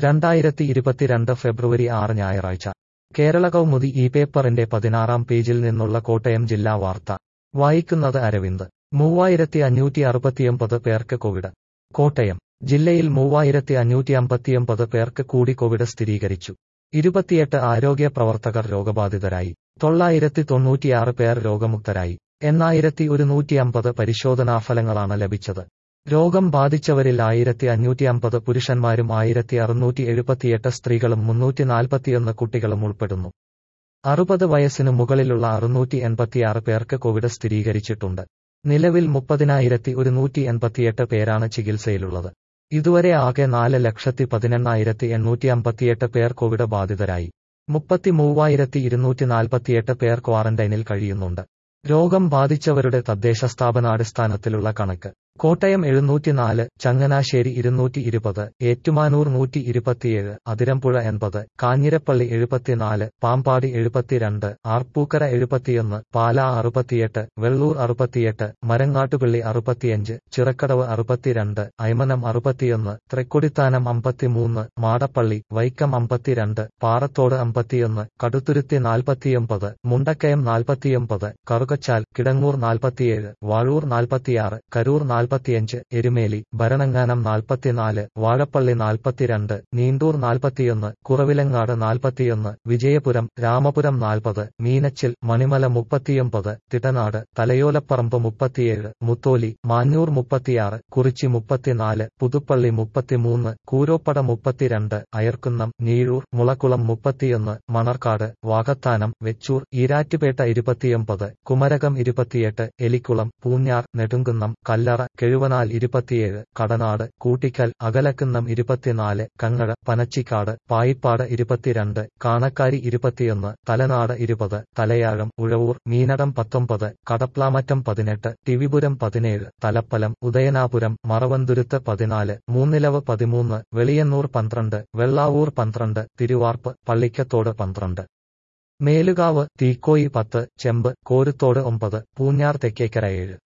രണ്ടായിരത്തി ഇരുപത്തിരണ്ട് ഫെബ്രുവരി ആറ് ഞായറാഴ്ച കേരള കൗമുദി ഈ പേപ്പറിന്റെ പതിനാറാം പേജിൽ നിന്നുള്ള കോട്ടയം ജില്ലാ വാർത്ത വായിക്കുന്നത് അരവിന്ദ് മൂവായിരത്തി അഞ്ഞൂറ്റി അറുപത്തിയൊമ്പത് പേർക്ക് കോവിഡ് കോട്ടയം ജില്ലയിൽ മൂവായിരത്തി അഞ്ഞൂറ്റി അമ്പത്തിയൊമ്പത് പേർക്ക് കൂടി കോവിഡ് സ്ഥിരീകരിച്ചു ഇരുപത്തിയെട്ട് ആരോഗ്യ പ്രവർത്തകർ രോഗബാധിതരായി തൊള്ളായിരത്തി തൊണ്ണൂറ്റിയാറ് പേർ രോഗമുക്തരായി എണ്ണായിരത്തി ഒരുന്നൂറ്റി അമ്പത് പരിശോധനാഫലങ്ങളാണ് ലഭിച്ചത് രോഗം ബാധിച്ചവരിൽ ആയിരത്തി അഞ്ഞൂറ്റി അമ്പത് പുരുഷന്മാരും ആയിരത്തി അറുന്നൂറ്റി എഴുപത്തിയെട്ട് സ്ത്രീകളും മുന്നൂറ്റി നാൽപ്പത്തിയൊന്ന് കുട്ടികളും ഉൾപ്പെടുന്നു അറുപത് വയസ്സിനു മുകളിലുള്ള അറുന്നൂറ്റി എൺപത്തിയാറ് പേർക്ക് കോവിഡ് സ്ഥിരീകരിച്ചിട്ടുണ്ട് നിലവിൽ മുപ്പതിനായിരത്തി ഒരുന്നൂറ്റി എൺപത്തിയെട്ട് പേരാണ് ചികിത്സയിലുള്ളത് ഇതുവരെ ആകെ നാല് ലക്ഷത്തി പതിനെണ്ണായിരത്തി എണ്ണൂറ്റി അമ്പത്തിയെട്ട് പേർ കോവിഡ് ബാധിതരായി മുപ്പത്തി മൂവായിരത്തി ഇരുന്നൂറ്റി നാൽപ്പത്തിയെട്ട് പേർ ക്വാറന്റൈനിൽ കഴിയുന്നുണ്ട് രോഗം ബാധിച്ചവരുടെ തദ്ദേശ സ്ഥാപനാടിസ്ഥാനത്തിലുള്ള കണക്ക് കോട്ടയം എഴുന്നൂറ്റിനാല് ചങ്ങനാശ്ശേരി ഇരുന്നൂറ്റി ഇരുപത് ഏറ്റുമാനൂർ നൂറ്റി ഇരുപത്തിയേഴ് അതിരമ്പുഴ എൺപത് കാഞ്ഞിരപ്പള്ളി എഴുപത്തിനാല് പാമ്പാടി എഴുപത്തിരണ്ട് ആർപ്പൂക്കര എഴുപത്തിയൊന്ന് പാല അറുപത്തിയെട്ട് വെള്ളൂർ അറുപത്തിയെട്ട് മരങ്ങാട്ടുപള്ളി അറുപത്തിയഞ്ച് ചിറക്കടവ് അറുപത്തിരണ്ട് അയ്മനം അറുപത്തിയൊന്ന് തൃക്കൊടിത്താനം അമ്പത്തിമൂന്ന് മാടപ്പള്ളി വൈക്കം അമ്പത്തിരണ്ട് പാറത്തോട് അമ്പത്തിയൊന്ന് കടുത്തുരുത്തി നാൽപ്പത്തിയൊമ്പത് മുണ്ടക്കയം നാൽപ്പത്തിയൊമ്പത് കറുകച്ചാൽ കിടങ്ങൂർ നാൽപ്പത്തിയേഴ് വാഴൂർ നാൽപ്പത്തിയാറ് കരൂർ നാൽപ്പത്തിയഞ്ച് എരുമേലി ഭരണങ്ങാനം നാൽപ്പത്തിനാല് വാഴപ്പള്ളി നാൽപ്പത്തിരണ്ട് നീണ്ടൂർ നാൽപ്പത്തിയൊന്ന് കുറവിലങ്ങാട് നാൽപ്പത്തിയൊന്ന് വിജയപുരം രാമപുരം നാൽപ്പത് മീനച്ചിൽ മണിമല മുപ്പത്തിയൊമ്പത് തിടനാട് തലയോലപ്പറമ്പ് മുപ്പത്തിയേഴ് മുത്തോലി മാഞ്ഞൂർ മുപ്പത്തിയാറ് കുറിച്ചി മുപ്പത്തിനാല് പുതുപ്പള്ളി മുപ്പത്തിമൂന്ന് കൂരോപ്പട മുപ്പത്തിരണ്ട് അയർക്കുന്നം നീഴൂർ മുളക്കുളം മുപ്പത്തിയൊന്ന് മണർക്കാട് വാകത്താനം വെച്ചൂർ ഈരാറ്റുപേട്ട ഇരുപത്തിയൊമ്പത് കുമരകം ഇരുപത്തിയെട്ട് എലിക്കുളം പൂഞ്ഞാർ നെടുങ്കുന്നം കല്ലറ കെഴുവനാൽ ഇരുപത്തിയേഴ് കടനാട് കൂട്ടിക്കൽ അകലക്കുന്നം ഇരുപത്തിനാല് കങ്ങഴ പനച്ചിക്കാട് പായിപ്പാട് ഇരുപത്തിരണ്ട് കാണക്കാരി ഇരുപത്തിയൊന്ന് തലനാട് ഇരുപത് തലയാഴം ഉഴവൂർ മീനടം പത്തൊമ്പത് കടപ്ലാമറ്റം പതിനെട്ട് ടിവിപുരം പതിനേഴ് തലപ്പലം ഉദയനാപുരം മറവന്തുരുത്ത് പതിനാല് മൂന്നിലവ് പതിമൂന്ന് വെളിയന്നൂർ പന്ത്രണ്ട് വെള്ളാവൂർ പന്ത്രണ്ട് തിരുവാർപ്പ് പള്ളിക്കത്തോട് പന്ത്രണ്ട് മേലുകാവ് തീക്കോയി പത്ത് ചെമ്പ് കോരുത്തോട് ഒമ്പത് പൂഞ്ഞാർ തെക്കേക്കര ഏഴ്